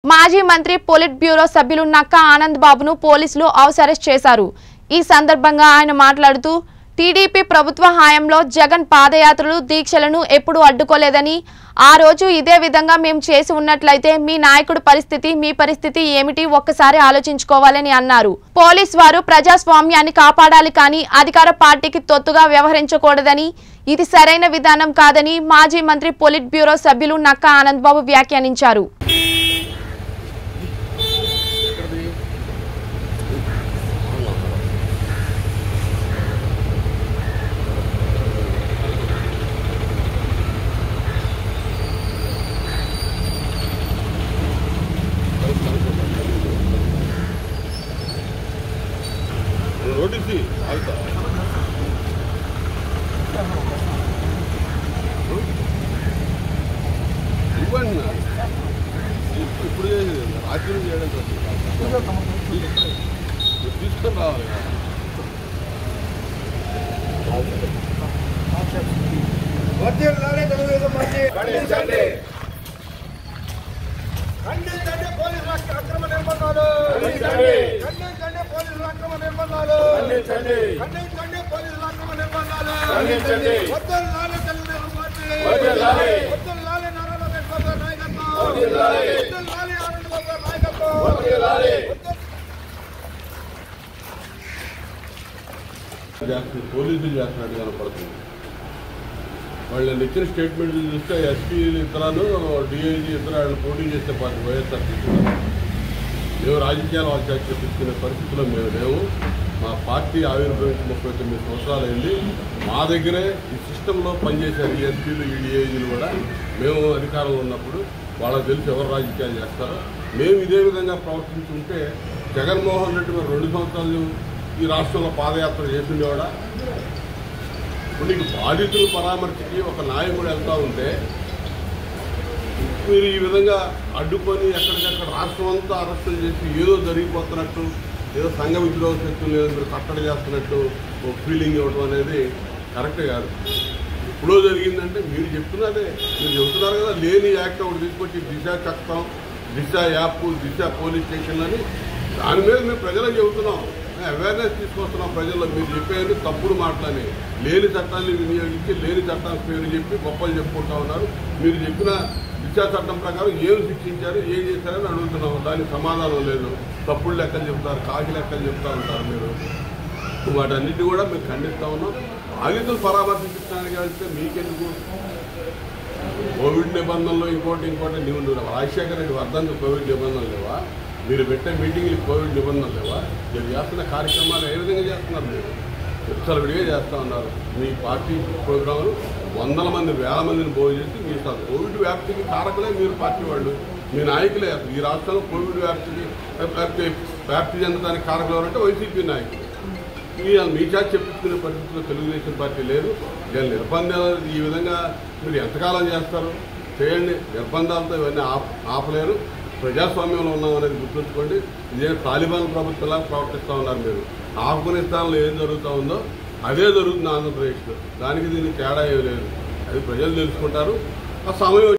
మాజీ మంత్రి polit bureau సభ్యులు నక్కా ఆనంద్ బాబును పోలీసులు హౌస్ అరెస్ట్ చేశారు ఈ సందర్భంగా ఆయన మాట్లాడుతూ టీడీపీ ప్రభుత్వ హయాంలో జగన్ పాదయాత్రలు దీక్షలను ఎప్పుడూ అడ్డుకోలేదని ఆ రోజు ఇదే విధంగా మేము చేసి ఉన్నట్లయితే మీ నాయకుడి పరిస్థితి మీ పరిస్థితి ఏమిటి ఒక్కసారి ఆలోచించుకోవాలని అన్నారు పోలీస్ వారు ప్రజాస్వామ్యాన్ని కాపాడాలి కానీ అధికార పార్టీకి తొత్తుగా వ్యవహరించకూడదని ఇది సరైన విధానం కాదని మాజీ మంత్రి పొలిట్ బ్యూరో సభ్యులు నక్కా ఆనంద్ బాబు వ్యాఖ్యానించారు నోటీసి ఆగుతా ఇవ్వండి నా. ఇప్పుడు ఇప్పుడు చేసేది ఏంటి? రాత్రి చేయడం కోసం. మీరు తీసుకొని రావాలి కదా. వర్ధిల్లాలి తెలుగుదేశం పార్టీ. ఖండించండి ఖండించండి పోలీసుల అక్రమ నిర్బంధాలు ఖండించండి. ఖండించండి పోలీసుల అక్రమ నిర్బంధాలు ఖండించండి ఖండించండి పోలీసుల అక్రమ నిర్బంధాలు ఖండించండి. వర్ధిల్లాలి తెలుగుదేశం పార్టీ వర్ధిల్లాలి. వర్ధిల్లాలి నారా లోకేష్ బాబు గారి నాయకత్వం వర్ధిల్లాలి. వర్ధిల్లాలి ఆనంద్ బాబు గారి నాయకత్వం వర్ధిల్లాలి. వర్ధిల్లాలి. చేస్తుంది పోలీసులు చేస్తున్నట్టు కనపడుతుంది వాళ్ళు ఇచ్చిన స్టేట్మెంట్లు చూస్తే ఎస్పీలు ఇతరాలు డిఐజీ ఇతర వాళ్ళు పోటీ చేసే పార్టీ వైఎస్ఆర్ తీసుకున్నారు మేము రాజకీయాలు వాళ్ళు చేసి తీసుకునే పరిస్థితిలో మేము లేవు మా పార్టీ ఆవిర్భవించి ముప్పై తొమ్మిది సంవత్సరాలు అయింది మా దగ్గరే ఈ సిస్టంలో పనిచేశారు ఈ ఎస్పీలు ఈ డిఐజీలు కూడా మేము అధికారంలో ఉన్నప్పుడు వాళ్ళకి తెలిసి ఎవరు రాజకీయాలు చేస్తారో మేము ఇదే విధంగా ప్రవర్తించుంటే జగన్మోహన్ రెడ్డి మరి రెండు సంవత్సరాలు ఈ రాష్ట్రంలో పాదయాత్ర చేసిండేవాడా ఇప్పుడు నీకు బాధితుల పరామర్శకి ఒక నాయకుడు వెళ్తా ఉంటే మీరు ఈ విధంగా అడ్డుకొని ఎక్కడికక్కడ రాష్ట్రం అంతా అరెస్టులు చేసి ఏదో జరిగిపోతున్నట్టు ఏదో సంఘ విద్రోహ శక్తులు ఏదో మీరు కట్టడి చేస్తున్నట్టు ఒక ఫీలింగ్ ఇవ్వడం అనేది కరెక్ట్ కాదు ఎప్పుడో జరిగిందంటే మీరు చెప్తున్నదే మీరు చెబుతున్నారు కదా లేని యాక్ట్ ఒకటి తీసుకొచ్చి దిశ చట్టం Disha app Disha police station అని దాని మీద మేము ప్రజలకు చెబుతున్నాం అవేర్నెస్ తీసుకొస్తున్నాం ప్రజల్లో మీరు చెప్పేది తప్పుడు మాటలని లేని చట్టాన్ని వినియోగించి లేని చట్టాన్ని పేరు చెప్పి గొప్పలు చెప్పుకుంటా ఉన్నారు మీరు చెప్పిన దిశా చట్టం ప్రకారం ఏం శిక్షించారు ఏం చేశారని అడుగుతున్నాం దానికి సమాధానం లేదు తప్పుడు లెక్కలు చెప్తారు కాకి లెక్కలు చెప్తా ఉంటారు మీరు వాటన్నిటి కూడా మేము ఖండిస్తా ఉన్నాం బాధితులు పరామర్శించడానికి వెళ్తే మీకెందుకు కోవిడ్ నిబంధనలు ఇంకోటి ఇంకోటి నువ్వు నువ్వు రాజశేఖర రెడ్డి వర్ధంతి కోవిడ్ నిబంధనలు లేవా మీరు పెట్టే మీటింగ్లు కోవిడ్ నిబంధనలు లేవా మీరు చేస్తున్న కార్యక్రమాలు ఏ విధంగా చేస్తున్నారు మీరు విచ్చలు విడిగా చేస్తూ ఉన్నారు మీ పార్టీ ప్రోగ్రాములు వందల మంది వేల మందిని పోగు చేసి మీరు అసలు కోవిడ్ వ్యాప్తికి కారకులే మీరు పార్టీ వాళ్ళు మీ నాయకులే ఈ రాష్ట్రంలో కోవిడ్ వ్యాప్తికి వ్యాప్తి వ్యాప్తి చెందడానికి కారకులు ఎవరంటే వైసీపీ నాయకులు మీ మీ చేత చెప్పించుకునే పరిస్థితిలో తెలుగుదేశం పార్టీ లేదు ఇక నిర్బంధాలు ఈ విధంగా మీరు ఎంతకాలం చేస్తారు చేయండి నిర్బంధాలతో ఇవన్నీ ఆప్ ఆపలేరు ప్రజాస్వామ్యంలో ఉన్నాం అనేది గుర్తుంచుకోండి ఇదే తాలిబాన్ ప్రభుత్వంలా ప్రవర్తిస్తూ ఉన్నారు మీరు ఆఫ్ఘనిస్తాన్లో ఏం జరుగుతూ ఉందో అదే జరుగుతుంది ఆంధ్రప్రదేశ్లో దానికి దీనికి తేడా ఏమీ లేదు అది ప్రజలు తెలుసుకుంటారు ఆ సమయం